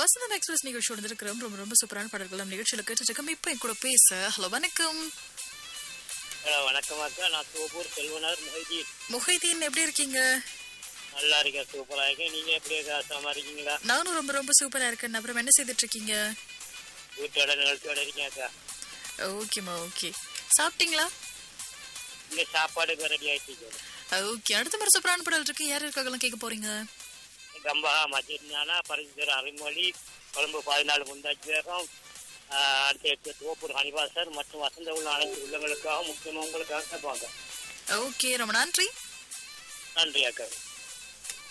வசந்தம் express நிகழ்ச்சியோட இருக்கிறோம் ரொம்ப ரொம்ப சூப்பரான பாடல்கள் நம்ம நிகழ்ச்சியில கேட்டுட்டு இருக்கோம் இப்போ என் கூட பேச ஹலோ வணக்கம் ஹலோ வணக்கம் அக்கா நான் சோப்பூர் செல்வனார் மொஹிதீன் முஹைதீன் எப்படி இருக்கீங்க நல்லா இருக்கேன் சூப்பரா இருக்கேன் நீங்க எப்படி இருக்கா சுகமா இருக்கீங்களா நானும் ரொம்ப ரொம்ப சூப்பரா இருக்கேன் அப்புறம் என்ன செய்துட்டு இருக்கீங்க வீட்டோட நிகழ்ச்சியோட இருக்கேன் அக்கா ஓகேம்மா ஓகே சாப்பிட்டீங்களா இங்க சாப்பாடுக்கு ரெடி ஆயிட்டு ஓகே அடுத்த முறை சூப்பரான பாடல் இருக்கு யார் இருக்காங்கலாம் கேட்க போறீங்க கம்பா மஜித்னானா பரிசுத்தர் அரைமொழி கொழும்பு பதினாலு முந்தாச்சி வேகம் அடுத்த எட்டு தோப்பூர் ஹனிவாசர் மற்றும் வசந்த உள்ள அனைத்து உள்ளங்களுக்காக முக்கியமாக உங்களுக்காக பார்க்க ஓகே ரொம்ப நன்றி நன்றி அக்கா